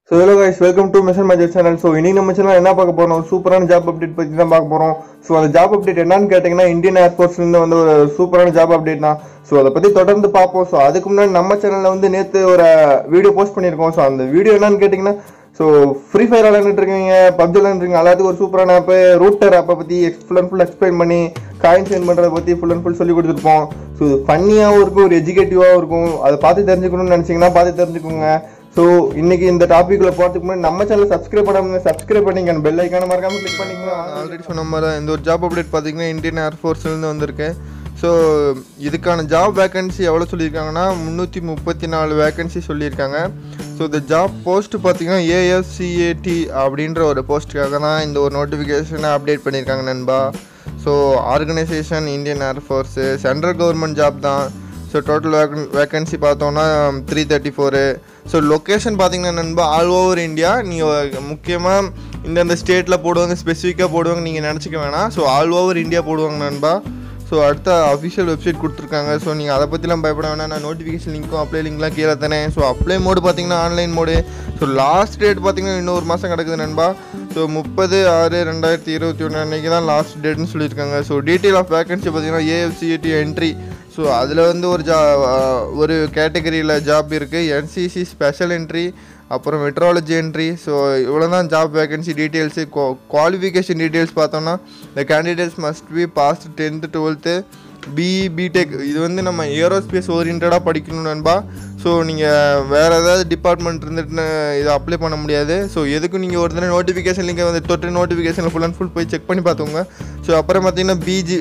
so hello guys welcome to mission major channel so இன்னைக்கு நம்ம channel என்ன பார்க்க போறோம் ஒரு சூப்பரான ஜாப் அப்டேட் பற்றி தான் பார்க்க போகிறோம் ஸோ அந்த ஜாப் அப்டேட் என்னன்னு கேட்டிங்கன்னா இந்தியன் ஏர்ஃபோர்ஸ்லேருந்து வந்து ஒரு சூப்பரான ஜாப் அப்டேட் தான் ஸோ அதை பற்றி தொடர்ந்து பார்ப்போம் ஸோ அதுக்கு முன்னாடி நம்ம சேனலில் வந்து நேற்று ஒரு வீடியோ போஸ்ட் பண்ணியிருக்கோம் ஸோ அந்த வீடியோ என்னன்னு கேட்டிங்கன்னா ஸோ ஃப்ரீ ஃபயர் விளையாண்டுட்டு இருக்கீங்க பப்ஜி விளையாண்டுருக்கீங்க எல்லாத்துக்கும் ஒரு சூப்பரான ஆப்பு ரூட்டர் ஆப்பை பற்றி ஃபுல் அண்ட் ஃபுல் எக்ஸ்பிளைன் பண்ணி காயின் சென்ட் பண்ணுறதை பற்றி ஃபுல் அண்ட் ஃபுல் சொல்லி கொடுத்துருப்போம் ஸோ இது ஃபன்னியாகவும் இருக்கும் ஒரு எஜுகேட்டிவாகவும் இருக்கும் அதை பார்த்து தெரிஞ்சுக்கணும்னு நினச்சிங்கன்னா பார்த்து தெரிஞ்சுக்கோங்க ஸோ இன்னைக்கு இந்த டாபிக்ல போகிறதுக்கு முன்னாடி நம்ம சேனல் சப்ஸ்கிரைப் பண்ணாம சப்ஸ்கிரைப் பண்ணிங்க பெல் ஐக்கான மறக்காம கிளிக் பண்ணிங்க ஆல்ரெடி சொன்ன மாதிரி இந்த ஒரு ஜாப் அப்டேட் பார்த்தீங்கன்னா இந்தியன் ஏர்ஃபோர்ஸ்லேருந்து வந்திருக்கு ஸோ இதுக்கான ஜாப் வேகன்சி எவ்வளோ சொல்லியிருக்காங்கன்னா முந்நூற்றி முப்பத்தி நாலு வேகன்சி சொல்லியிருக்காங்க ஸோ இந்த ஜாப் போஸ்ட் பார்த்தீங்கன்னா ஏஎஃப்சிஏடி அப்படின்ற ஒரு போஸ்ட்டுக்காக தான் இந்த ஒரு நோட்டிஃபிகேஷனை அப்டேட் பண்ணியிருக்காங்க நண்பா so organisation Indian air force central government job தான் ஸோ டோட்டல் வேகன் வேக்கன்சி பார்த்தோன்னா three thirty four so location பார்த்தீங்கன்னா நண்பா ஆல் ஓவர் இந்தியா நீங்கள் முக்கியமாக இந்தந்த ஸ்டேட்டில் போடுவாங்க ஸ்பெசிஃபிக்காக போடுவாங்க நீங்கள் நினச்சிக்க வேணாம் ஸோ ஆல் ஓவர் இந்தியா போடுவாங்க நண்பா ஸோ அடுத்த அஃபிஷியல் வெப்சைட் கொடுத்துருக்காங்க ஸோ நீங்கள் அதை பற்றிலாம் பயப்பட வேணாம் நான் நோட்டிஃபிகேஷன் லிங்க்கும் அப்ளை லிங்க்லாம் கீழே தானே ஸோ அப்ளை மோடு பார்த்தீங்கன்னா online mode so last date பார்த்தீங்கன்னா இன்னொரு மாதம் கிடக்குது நண்பா ஸோ முப்பது ஆறு ரெண்டாயிரத்தி இருபத்தி ஒன்று அன்றைக்கி தான் லாஸ்ட் டேட்னு சொல்லியிருக்காங்க ஸோ டீட்டெயில் ஆஃப் வேகன்சி பார்த்தீங்கன்னா ஏஎஃப்சிஏடி என்ட்ரி ஸோ அதில் வந்து ஒரு ஜா ஒரு கேட்டகரியில் ஜாப் இருக்குது என்சிசி ஸ்பெஷல் என்ட்ரி அப்புறம் மெட்ராலஜி என்ட்ரி ஸோ இவ்வளோ தான் job vacancy details qualification details பார்த்தோன்னா the candidates must be passed tenth twelfth BE BTech இது வந்து நம்ம ஏரோஸ்பேஸ் ஓரியன்டாக படிக்கணும் நண்பா ஸோ நீங்கள் வேறு ஏதாவது டிபார்ட்மெண்ட் இருந்துட்டு இதை அப்ளை பண்ண முடியாது ஸோ எதுக்கும் நீங்கள் ஒரு தடவை நோட்டிஃபிகேஷன் லிங்கை வந்து தொட்டு நோட்டிஃபிகேஷனில் ஃபுல் அண்ட் ஃபுல் போய் செக் பண்ணி பார்த்துக்கோங்க ஸோ அப்புறம் பார்த்தீங்கன்னா பிஜி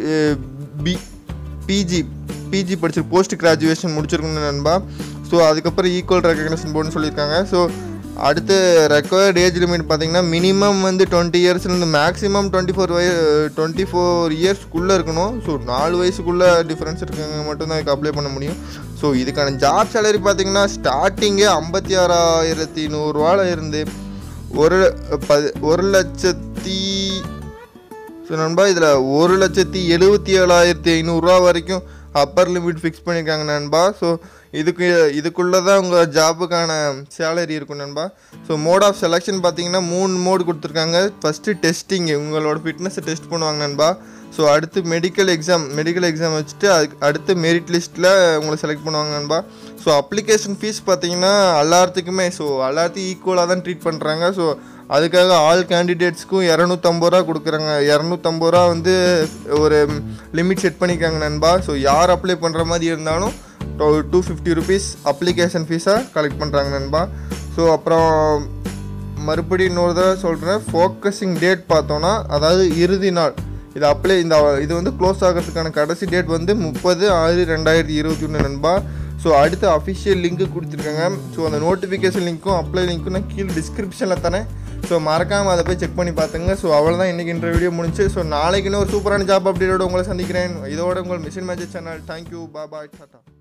பி பிஜி பிஜி படிச்சு போஸ்ட் கிராஜுவேஷன் முடிச்சிருக்கணும் நண்பா ஸோ அதுக்கப்புறம் ஈக்குவல் ரெக்கக்னேஷன் போர்டுன்னு சொல்லியிருக்காங்க ஸோ அடுத்து ரெக்வயர்ட் ஏஜ் லிமிட் பார்த்தீங்கன்னா மினிமம் வந்து டுவெண்ட்டி இயர்ஸ்லேருந்து மேக்ஸிமம் டுவெண்ட்டி ஃபோர் வய டுவெண்ட்டி ஃபோர் இயர்ஸ்க்குள்ளே இருக்கணும் ஸோ நாலு வயசுக்குள்ளே டிஃப்ரென்ஸ் இருக்கவங்க மட்டும்தான் இதுக்கு அப்ளை பண்ண முடியும் ஸோ இதுக்கான ஜாப் சேலரி பார்த்தீங்கன்னா ஸ்டார்டிங்கே ஐம்பத்தி ஆறாயிரத்தி நூறுரூவால இருந்து ஒரு ப ஒரு லட்சத்தி ஸோ நண்பா இதில் ஒரு லட்சத்தி எழுபத்தி ஏழாயிரத்தி ஐநூறுரூவா வரைக்கும் அப்பர் லிமிட் ஃபிக்ஸ் பண்ணியிருக்காங்க நண்பா ஸோ இதுக்கு இதுக்குள்ளே தான் உங்கள் ஜாபுக்கான சேலரி இருக்கும் நண்பா ஸோ மோட் ஆஃப் செலெக்ஷன் பார்த்தீங்கன்னா மூணு மோடு கொடுத்துருக்காங்க ஃபஸ்ட்டு டெஸ்டிங் உங்களோட ஃபிட்னஸை டெஸ்ட் பண்ணுவாங்க நண்பா ஸோ அடுத்து மெடிக்கல் எக்ஸாம் மெடிக்கல் எக்ஸாம் வச்சுட்டு அதுக்கு அடுத்து மெரிட் லிஸ்ட்டில் உங்களை செலக்ட் பண்ணுவாங்க நண்பா ஸோ அப்ளிகேஷன் ஃபீஸ் பார்த்தீங்கன்னா எல்லாத்துக்குமே ஸோ எல்லாத்தையும் ஈக்குவலாக தான் ட்ரீட் பண்ணுறாங்க ஸோ அதுக்காக ஆல் கேண்டிடேட்ஸ்க்கும் இரநூத்தம்பது ரூபா கொடுக்குறாங்க இரநூத்தம்பது ரூபா வந்து ஒரு லிமிட் செட் பண்ணிக்காங்க நண்பா ஸோ யார் அப்ளை பண்ணுற மாதிரி இருந்தாலும் டூ ஃபிஃப்டி ருபீஸ் அப்ளிகேஷன் ஃபீஸாக கலெக்ட் பண்ணுறாங்க நண்பா ஸோ அப்புறம் மறுபடியும் இன்னொரு தடவை சொல்கிறேன் ஃபோக்கஸிங் டேட் பார்த்தோன்னா அதாவது இறுதி நாள் இது அப்ளை இந்த இது வந்து க்ளோஸ் ஆகிறதுக்கான கடைசி டேட் வந்து முப்பது ஆறு ரெண்டாயிரத்தி இருபத்தி ஒன்று நண்பா ஸோ அடுத்து அஃபிஷியல் லிங்க்கு கொடுத்துருக்காங்க ஸோ அந்த நோட்டிஃபிகேஷன் லிங்க்கும் அப்ளை லிங்க்கும் நான் கீழே டிஸ்கிரிப்ஷனில் தானே ஸோ மறக்காமல் அதை போய் செக் பண்ணி பார்த்துங்க ஸோ அவ்வளோதான் இன்றைக்கி இந்த வீடியோ முடிஞ்சு ஸோ நாளைக்கு இன்னும் ஒரு சூப்பரான ஜாப் அப்டேட்டோட உங்களை சந்திக்கிறேன் இதோட உங்கள் mission major channel thank you bye tata